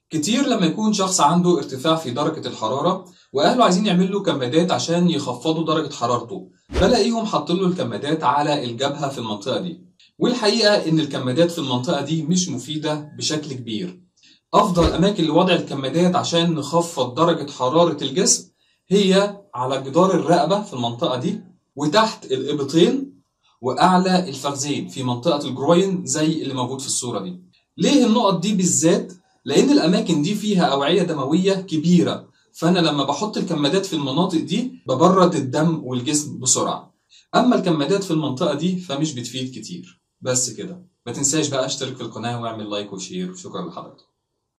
كتير لما يكون شخص عنده ارتفاع في درجة الحرارة وأهله عايزين يعمل له كمادات عشان يخفضوا درجة حرارته بلاقيهم حاطين له الكمادات على الجبهة في المنطقة دي والحقيقة إن الكمادات في المنطقة دي مش مفيدة بشكل كبير أفضل أماكن لوضع الكمادات عشان نخفض درجة حرارة الجسم هي على جدار الرقبة في المنطقة دي وتحت الإبطين وأعلى الفخذين في منطقة الجروين زي اللي موجود في الصورة دي ليه النقط دي بالذات؟ لأن الأماكن دي فيها أوعية دموية كبيرة فأنا لما بحط الكمادات في المناطق دي ببرد الدم والجسم بسرعة أما الكمادات في المنطقة دي فمش بتفيد كتير بس كده ما تنساش بقى اشترك في القناة واعمل لايك وشير وشكرا لحضرتك